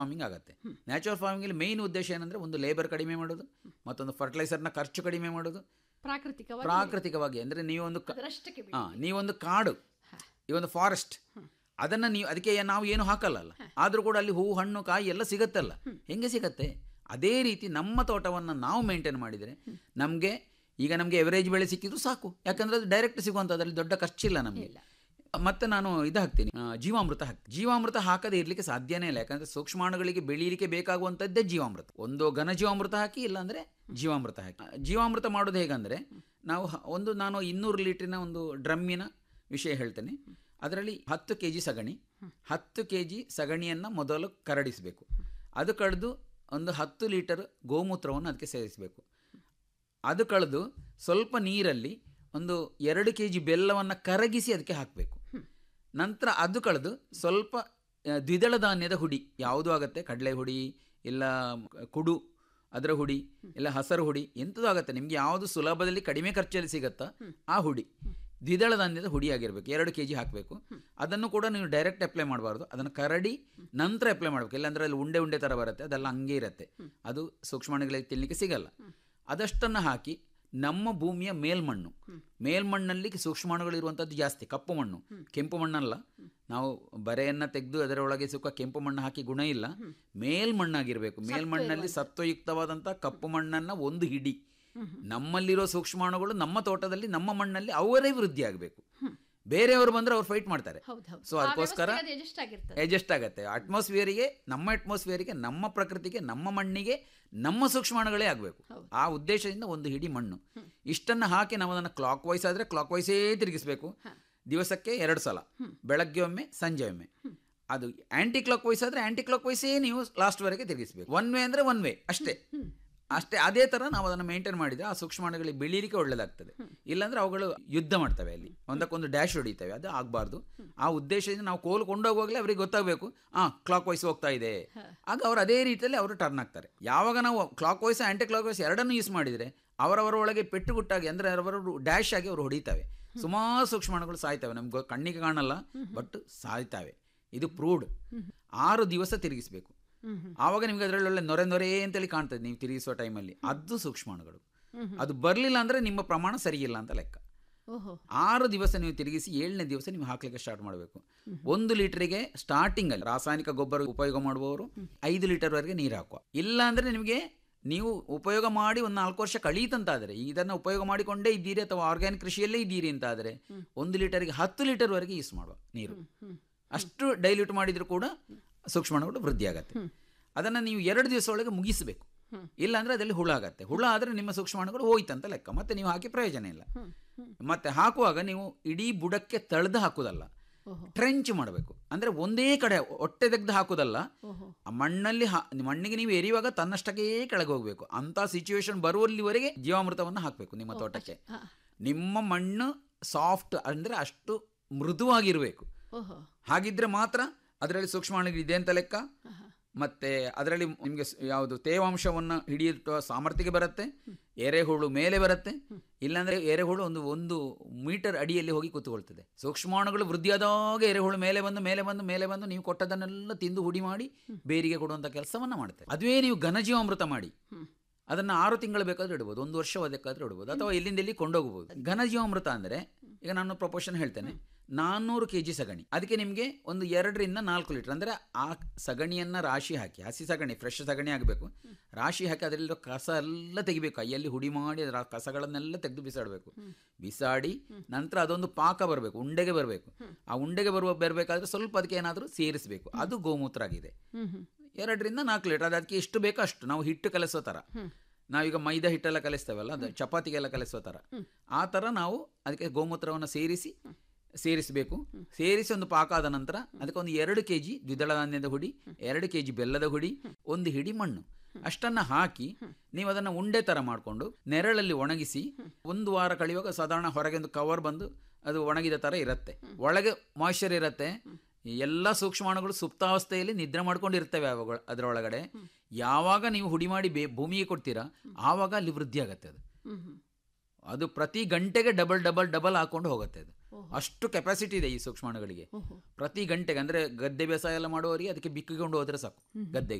farming ಆಗುತ್ತೆ natural ಫಾರ್ಮಿಂಗಲ್ಲಿ main ಉದ್ದೇಶ ಏನಂದರೆ ಒಂದು ಲೇಬರ್ ಕಡಿಮೆ ಮಾಡೋದು ಮತ್ತೊಂದು ಫರ್ಟಿಲೈಸರ್ನ ಖರ್ಚು ಕಡಿಮೆ ಮಾಡೋದು ಪ್ರಾಕೃತಿಕವಾಗಿ ಪ್ರಾಕೃತಿಕವಾಗಿ ಅಂದರೆ ನೀವೊಂದು ಕ- ಅದರಷ್ಟಕ್ಕೆ ಹಾ ನೀವೊಂದು ಕಾಡು ಈ ಒಂದು ಫಾರೆಸ್ಟ್ ಅದನ್ನ ನೀವು ಅದಕ್ಕೆ ನಾವು ಏನು ಹಾಕಲ್ಲ ಆದ್ರೂ ಕೂಡ ಅಲ್ಲಿ ಹೂ ಹಣ್ಣು ಕಾಯಿ ಎಲ್ಲ ಸಿಗತ್ತಲ್ಲ ಹೆಂಗೆ ಸಿಗತ್ತೆ ಅದೇ ರೀತಿ ನಮ್ಮ ತೋಟವನ್ನು ನಾವು ಮೇಂಟೈನ್ ಮಾಡಿದರೆ ನಮಗೆ ಈಗ ನಮಗೆ ಎವರೇಜ್ ಬೆಳೆ ಸಿಕ್ಕಿದ್ರು ಸಾಕು ಯಾಕಂದ್ರೆ ಅದು ಡೈರೆಕ್ಟ್ ಸಿಗುವಂಥದ್ರಲ್ಲಿ ದೊಡ್ಡ ಖರ್ಚಿಲ್ಲ ನಮಗೆ ಮತ್ತೆ ನಾನು ಇದು ಹಾಕ್ತೀನಿ ಆ, ಜೀವಾಮೃತ ಹಾಕಿ ಜೀವಾಮೃತ ಹಾಕದೆ ಇರ್ಲಿಕ್ಕೆ ಸಾಧ್ಯನೇ ಇಲ್ಲ ಯಾಕಂದ್ರೆ ಸೂಕ್ಷ್ಮಾಣುಗಳಿಗೆ ಬೆಳೀಲಿಕ್ಕೆ ಬೇಕಾಗುವಂಥದ್ದೇ ಜೀವಾಮೃತ ಒಂದು ಘನ ಜೀವಾಮೃತ ಹಾಕಿ ಇಲ್ಲಾಂದ್ರೆ ಜೀವಾಮೃತ ಹಾಕಿ ಆ, ಜೀವಾಮೃತ ಮಾಡೋದು ಹೇಗಂದ್ರೆ ನಾವು ಹ- ಒಂದು ನಾನು ಇನ್ನೂರು ಲೀಟ್ರಿನ ಒಂದು ಡ್ರಮ್ಮಿನ ವಿಷಯ ಹೇಳ್ತೇನೆ ಅದರಲ್ಲಿ ಹತ್ತು ಕೆ ಜಿ ಸಗಣಿ ಹತ್ತು ಕೆ ಜಿ ಸಗಣಿಯನ್ನು ಮೊದಲು ಕರಡಿಸಬೇಕು ಅದು ಕಳೆದು ಒಂದು ಹತ್ತು ಲೀಟರ್ ಗೋಮೂತ್ರವನ್ನು ಅದಕ್ಕೆ ಸೇರಿಸಬೇಕು ಅದು ಕಳೆದು ಸ್ವಲ್ಪ ನೀರಲ್ಲಿ ಒಂದು ಎರಡು ಕೆ ಜಿ ಬೆಲ್ಲವನ್ನು ಕರಗಿಸಿ ಅದಕ್ಕೆ ಹಾಕಬೇಕು ನಂತರ ಅದು ಕಳೆದು ಸ್ವಲ್ಪ ಆ, ದ್ವಿದಳ ಧಾನ್ಯದ ಹುಡಿ ಯಾವುದು ಆಗುತ್ತೆ ಕಡಲೆ ಹುಡಿ ಇಲ್ಲ ಕುಡು ಅದರ ಹುಡಿ ಇಲ್ಲ ಹಸರು ಹುಡಿ ಎಂಥದ್ದು ಆಗುತ್ತೆ ನಿಮಗೆ ಯಾವುದು ಸುಲಭದಲ್ಲಿ ಕಡಿಮೆ ಖರ್ಚಲ್ಲಿ ಸಿಗುತ್ತಾ ಆ ಹುಡಿ ದ್ವಿದಳ ಧಾನ್ಯದ ಹುಡಿ ಆಗಿರಬೇಕು ಎರಡು ಕೆ ಜಿ ಹಾಕಬೇಕು ಅದನ್ನು ಕೂಡ ನೀವು ಡೈರೆಕ್ಟ್ ಅಪ್ಲೈ ಮಾಡಬಾರ್ದು ಅದನ್ನು ಕರಡಿ ನಂತರ ಅಪ್ಲೈ ಮಾಡಬೇಕು ಇಲ್ಲಾಂದ್ರೆ ಅಲ್ಲಿ ಉಂಡೆ ಉಂಡೆ ಥರ ಬರುತ್ತೆ ಅದೆಲ್ಲ ಹಂಗೆ ಇರುತ್ತೆ ಅದು ಸೂಕ್ಷ್ಮಾಣುಗಳಿಗೆ ತಿನ್ನಲಿಕ್ಕೆ ಸಿಗಲ್ಲ ಅದಷ್ಟನ್ನು ಹಾಕಿ ನಮ್ಮ ಭೂಮಿಯ ಮೇಲ್ಮಣ್ಣು ಮೇಲ್ಮಣ್ಣಲ್ಲಿ ಸೂಕ್ಷ್ಮಾಣುಗಳು ಇರುವಂಥದ್ದು ಜಾಸ್ತಿ ಕಪ್ಪು ಮಣ್ಣು ಕೆಂಪು ಮಣ್ಣಲ್ಲ ನಾವು ಬರೆಯನ್ನು ತೆಗೆದು ಅದರೊಳಗೆ ಸುಖ ಕೆಂಪು ಮಣ್ಣು ಹಾಕಿ ಗುಣ ಇಲ್ಲ ಮೇಲ್ಮಣ್ಣಾಗಿರಬೇಕು ಮೇಲ್ಮಣ್ಣಲ್ಲಿ ಸತ್ವಯುಕ್ತವಾದಂಥ ಕಪ್ಪು ಮಣ್ಣನ್ನು ಒಂದು ಹಿಡಿ ನಮ್ಮಲ್ಲಿರೋ ಸೂಕ್ಷ್ಮಾಣುಗಳು ನಮ್ಮ ತೋಟದಲ್ಲಿ ನಮ್ಮ ಮಣ್ಣಲ್ಲಿ ಅವರೇ ವೃದ್ಧಿ ಆಗಬೇಕು ಬೇರೆಯವರು ಬಂದ್ರೆ ಅವ್ರು ಫೈಟ್ ಮಾಡ್ತಾರೆ ಹೌದೌದು ಸೊ ಅದಕ್ಕೋಸ್ಕರ ಎಜೆಸ್ಟ್ ಆಗಿರ್ತದೆ ಅಡ್ಜಸ್ಟ್ ಆಗುತ್ತೆ ಅಟ್ಮಾಸ್ಫಿಯರಿಗೆ ನಮ್ಮ ಅಟ್ಮಾಸ್ಫಿಯರಿಗೆ ನಮ್ಮ ಪ್ರಕೃತಿಗೆ ನಮ್ಮ ಮಣ್ಣಿಗೆ ನಮ್ಮ ಸೂಕ್ಷ್ಮಾಣುಗಳೇ ಆಗಬೇಕು ಆ ಉದ್ದೇಶದಿಂದ ಒಂದು ಹಿಡಿ ಮಣ್ಣು ಇಷ್ಟನ್ನು ಹಾಕಿ ನಾವು ಅದನ್ನು ಕ್ಲಾಕ್ ವೈಸ್ ಆದರೆ ಕ್ಲಾಕ್ ವೈಸೇ ತಿರುಗಿಸ್ಬೇಕು ದಿವಸಕ್ಕೆ ಎರಡು ಸಲ ಬೆಳಗ್ಗೆ ಒಮ್ಮೆ ಸಂಜೆ ಒಮ್ಮೆ ಅದು ಆಂಟಿ ಕ್ಲಾಕ್ ವೈಸ್ ಆದರೆ ಆಂಟಿ ಕ್ಲಾಕ್ ವೈಸೇ ನೀವು ಲಾಸ್ಟ್ವರೆಗೆ ತಿರುಗಿಸ್ಬೇಕು ಒನ್ ವೇ ಅಂದರೆ ಒನ್ ವೇ ಅಷ್ಟೇ ಅಷ್ಟೇ ಅದೇ ಥರ ನಾವು ಅದನ್ನು ಮೇಂಟೈನ್ ಮಾಡಿದರೆ ಆ ಸೂಕ್ಷ್ಮಾಣುಗಳಿಗೆ ಬೆಳೀಲಿಕ್ಕೆ ಒಳ್ಳೆಯದಾಗ್ತದೆ ಇಲ್ಲಾಂದ್ರೆ ಅವುಗಳು ಯುದ್ಧ ಮಾಡ್ತವೆ ಅಲ್ಲಿ ಒಂದಕ್ಕೊಂದು ಡ್ಯಾಶ್ ಹೊಡಿತವೆ ಅದು ಆಗಬಾರ್ದು ಆ ಉದ್ದೇಶದಿಂದ ನಾವು ಕೋಲು ಕೊಂಡೋಗುವಾಗಲೇ ಅವರಿಗೆ ಗೊತ್ತಾಗಬೇಕು ಆ ಕ್ಲಾಕ್ ವೈಸ್ ಹೋಗ್ತಾ ಇದೆ ಆಗ ಅವರು ಅದೇ ರೀತಿಯಲ್ಲಿ ಅವರು ಟರ್ನ್ ಆಗ್ತಾರೆ ಯಾವಾಗ ನಾವು clockwise anticlockwise ಎರಡನ್ನೂ ಯೂಸ್ ಮಾಡಿದರೆ ಅವರವರ ಒಳಗೆ ಪೆಟ್ಟು ಗುಟ್ಟಾಗಿ ಅಂದರೆ ಅವರವರು ಡ್ಯಾಶ್ ಆಗಿ ಅವರು ಹೊಡಿತವೆ ಸುಮಾರು ಸೂಕ್ಷ್ಮಾಣುಗಳು ಸಾಯ್ತವೆ ನಮ್ಗೆ ಕಣ್ಣಿಗೆ ಕಾಣಲ್ಲ ಬಟ್ ಸಾಯ್ತವೆ ಇದು ಪ್ರೂವ್ಡ್ ಆರು ದಿವಸ ತಿರುಗಿಸಬೇಕು ಆವಾಗ ನಿಮ್ಗೆ ಅದರಲ್ಲಿ ಒಳ್ಳೆ ನೊರೆ ನೊರೆ ಅಂತೇಳಿ ಕಾಣ್ತದೆ ನೀವು ತಿರುಗಿಸುವ ಟೈಮಲ್ಲಿ ಅದು ಸೂಕ್ಷ್ಮಾಣುಗಳು ಅದು ಬರಲಿಲ್ಲ ಅಂದರೆ ನಿಮ್ಮ ಪ್ರಮಾಣ ಸರಿಯಿಲ್ಲ ಅಂತ ಲೆಕ್ಕ ಓಹೋ ಆರು ದಿವಸ ನೀವು ತಿರುಗಿಸಿ ಏಳನೇ ದಿವಸ ನೀವು ಹಾಕ್ಲಿಕ್ಕೆ ಸ್ಟಾರ್ಟ್ ಮಾಡಬೇಕು ಒಂದು ಲೀಟರ್ಗೆ ಸ್ಟಾರ್ಟಿಂಗ್ ಅಲ್ಲಿ ರಾಸಾಯನಿಕ ಗೊಬ್ಬರ ಉಪಯೋಗ ಮಾಡುವವರು ಐದು ಲೀಟರ್ ವರೆಗೆ ನೀರು ಹಾಕುವ ಇಲ್ಲ ಅಂದ್ರೆ ನಿಮಗೆ ನೀವು ಉಪಯೋಗ ಮಾಡಿ ಒಂದು ನಾಲ್ಕು ವರ್ಷ ಕಳೀತಂತಾದರೆ ಇದನ್ನು ಉಪಯೋಗ ಮಾಡಿಕೊಂಡೇ ಇದ್ದೀರಿ ಅಥವಾ ಆರ್ಗ್ಯಾನಿಕ್ ಕೃಷಿಯಲ್ಲೇ ಇದ್ದೀರಿ ಅಂತಾದರೆ ಒಂದು ಲೀಟರ್ಗೆ ಹತ್ತು ಲೀಟರ್ ವರೆಗೆ ಯೂಸ್ ಮಾಡುವ ನೀರು ಅಷ್ಟು ಡೈಲ್ಯೂಟ್ ಮಾಡಿದ್ರು ಕೂಡ ಸೂಕ್ಷ್ಮಾಣುಗಳು ವೃದ್ಧಿ ಆಗತ್ತೆ ಅದನ್ನು ನೀವು ಎರಡು ದಿವಸ ಒಳಗೆ ಮುಗಿಸಬೇಕು ಇಲ್ಲಾಂದ್ರೆ ಅದರಲ್ಲಿ ಹುಳ ಆಗತ್ತೆ ಹುಳ ಆದರೆ ನಿಮ್ಮ ಸೂಕ್ಷ್ಮಾಣುಗಳು ಹೋಯ್ತಂತ ಲೆಕ್ಕ ಮತ್ತೆ ನೀವು ಹಾಕಿ ಪ್ರಯೋಜನ ಇಲ್ಲ ಮತ್ತೆ ಹಾಕುವಾಗ ನೀವು ಇಡೀ ಬುಡಕ್ಕೆ ತಳೆದು ಹಾಕುದಲ್ಲ ಟ್ರೆಂಚ್ ಮಾಡಬೇಕು ಅಂದ್ರೆ ಒಂದೇ ಕಡೆ ಹೊಟ್ಟೆ ತೆಗೆದು ಹಾಕುದಲ್ಲ ಆ ಮಣ್ಣಲ್ಲಿ ಹಾ- ಮಣ್ಣಿಗೆ ನೀವು ಎರಿಯುವಾಗ ತನ್ನಷ್ಟಕ್ಕೆ ಕೆಳಗೆ ಹೋಗಬೇಕು ಅಂತ ಸಿಚುವೇಶನ್ ಬರುವಲ್ಲಿವರೆಗೆ ಜೀವಾಮೃತವನ್ನು ಹಾಕಬೇಕು ನಿಮ್ಮ ತೋಟಕ್ಕೆ ನಿಮ್ಮ ಮಣ್ಣು ಸಾಫ್ಟ್ ಅಂದ್ರೆ ಅಷ್ಟು ಮೃದುವಾಗಿರಬೇಕು ಓಹೋ ಹಾಗಿದ್ರೆ ಮಾತ್ರ ಅದರಲ್ಲಿ ಸೂಕ್ಷ್ಮಾಣುಗಳು ಇದೆ ಅಂತ ಲೆಕ್ಕ ಮತ್ತೆ ಅದರಲ್ಲಿ ನಿಮಗೆ ಯಾವುದು ತೇವಾಂಶವನ್ನು ಹಿಡಿಯುವ ಸಾಮರ್ಥ್ಯಕ್ಕೆ ಬರುತ್ತೆ ಎರೆಹುಳು ಮೇಲೆ ಬರುತ್ತೆ ಇಲ್ಲಾಂದ್ರೆ ಎರೆಹುಳು ಒಂದು ಒಂದು ಮೀಟರ್ ಅಡಿಯಲ್ಲಿ ಹೋಗಿ ಕೂತ್ಕೊಳ್ತದೆ ಸೂಕ್ಷ್ಮಾಣುಗಳು ವೃದ್ಧಿಯಾದಾಗ ಎರೆಹುಳು ಮೇಲೆ ಬಂದು ಮೇಲೆ ಬಂದು ಮೇಲೆ ಬಂದು ನೀವು ಕೊಟ್ಟದನ್ನೆಲ್ಲ ತಿಂದು ಹುಡಿ ಮಾಡಿ ಬೇರಿಗೆ ಕೊಡುವಂಥ ಕೆಲಸವನ್ನ ಮಾಡುತ್ತೆ ಅದುವೇ ನೀವು ಘನಜೀವಾಮೃತ ಮಾಡಿ ಅದನ್ನು ಆರು ತಿಂಗಳು ಬೇಕಾದ್ರೂ ಇಡ್ಬೋದು ಒಂದು ವರ್ಷ ಬೇಕಾದ್ರೂ ಇಡ್ಬೋದು ಅಥವಾ ಎಲ್ಲಿಂದ ಎಲ್ಲಿ ಕೊಂಡೋಗ್ಬೋದು ಘನಜೀವಾಮೃತ ಅಂದರೆ ಈಗ ನಾನು ಪ್ರಪೋರ್ಷನ್ ಹೇಳ್ತೇನೆ ನಾನ್ನೂರು ಕೆ ಜಿ ಸಗಣಿ ಅದಕ್ಕೆ ನಿಮಗೆ ಒಂದು ಎರಡರಿಂದ ನಾಲ್ಕು ಲೀಟರ್ ಅಂದರೆ ಆ ಸಗಣಿಯನ್ನು ರಾಶಿ ಹಾಕಿ ಹಸಿ ಸಗಣಿ ಫ್ರೆಶ್ ಸಗಣಿ ಆಗಬೇಕು ರಾಶಿ ಹಾಕಿ ಅದರಲ್ಲಿರೋ ಕಸ ಎಲ್ಲ ತೆಗಿಬೇಕು ಕೈಯಲ್ಲಿ ಹುಡಿ ಮಾಡಿ ಅದರ ಕಸಗಳನ್ನೆಲ್ಲ ತೆಗೆದು ಬಿಸಾಡಬೇಕು ಬಿಸಾಡಿ ನಂತರ ಅದೊಂದು ಪಾಕ ಬರಬೇಕು ಉಂಡೆಗೆ ಬರಬೇಕು ಆ ಉಂಡೆಗೆ ಬರುವ ಬರಬೇಕಾದ್ರೆ ಸ್ವಲ್ಪ ಅದಕ್ಕೆ ಏನಾದರೂ ಸೇರಿಸಬೇಕು ಅದು ಗೋಮೂತ್ರ ಆಗಿದೆ ಎರಡರಿಂದ ನಾಲ್ಕು ಲೀಟರ್ ಅದು ಅದಕ್ಕೆ ಎಷ್ಟು ಬೇಕೋ ಅಷ್ಟು ನಾವು ಹಿಟ್ಟು ಕಲಿಸೋ ಥರ ನಾವೀಗ ಮೈದಾ ಹಿಟ್ಟೆಲ್ಲ ಕಲಿಸ್ತೇವಲ್ಲ ಅದು ಚಪಾತಿಗೆಲ್ಲ ಕಲಿಸೋ ಥರ ಆ ಥರ ನಾವು ಅದಕ್ಕೆ ಗೋಮೂತ್ರವನ್ನು ಸೇರಿಸಿ ಸೇರಿಸಬೇಕು ಸೇರಿಸಿ ಒಂದು ಪಾಕ ಆದ ನಂತರ ಅದಕ್ಕೆ ಒಂದು ಎರಡು ಕೆ ಜಿ ದ್ವಿದಳ ಧಾನ್ಯದ ಹುಡಿ ಎರಡು ಕೆ ಜಿ ಬೆಲ್ಲದ ಹುಡಿ ಒಂದು ಹಿಡಿ ಮಣ್ಣು ಅಷ್ಟನ್ನು ಹಾಕಿ ನೀವು ಅದನ್ನು ಉಂಡೆ ಥರ ಮಾಡಿಕೊಂಡು ನೆರಳಲ್ಲಿ ಒಣಗಿಸಿ ಒಂದು ವಾರ ಕಳೆಯುವಾಗ ಸಾಧಾರಣ ಹೊರಗೆ ಒಂದು ಕವರ್ ಬಂದು ಅದು ಒಣಗಿದ ಥರ ಇರುತ್ತೆ ಒಳಗೆ ಮಾಯ್ಶ್ಚರ್ ಇರುತ್ತೆ ಎಲ್ಲ ಸೂಕ್ಷ್ಮಾಣುಗಳು ಸುಪ್ತಾವಸ್ಥೆಯಲ್ಲಿ ನಿದ್ರೆ ಮಾಡ್ಕೊಂಡಿರ್ತವೆ ಅವುಗಳ ಅದರೊಳಗಡೆ ಯಾವಾಗ ನೀವು ಹುಡಿ ಮಾಡಿ ಬೇ ಭೂಮಿಗೆ ಕೊಡ್ತೀರಾ ಆವಾಗ ಅಲ್ಲಿ ವೃದ್ಧಿ ಆಗುತ್ತೆ ಅದು ಅದು ಪ್ರತಿ ಗಂಟೆಗೆ ಡಬಲ್ ಡಬಲ್ ಡಬಲ್ ಹಾಕೊಂಡು ಹೋಗುತ್ತೆ ಅದು ಅಷ್ಟು ಕೆಪಾಸಿಟಿ ಇದೆ ಈ ಸೂಕ್ಷ್ಮಾಣುಗಳಿಗೆ ಓಹೋ ಪ್ರತಿ ಗಂಟೆಗೆ ಅಂದರೆ ಗದ್ದೆ ಬೇಸಾಯ ಎಲ್ಲ ಮಾಡುವವರಿಗೆ ಅದಕ್ಕೆ ಬಿಕ್ಕಿಕೊಂಡು ಹೋದರೆ ಸಾಕು ಗದ್ದೆಗೆ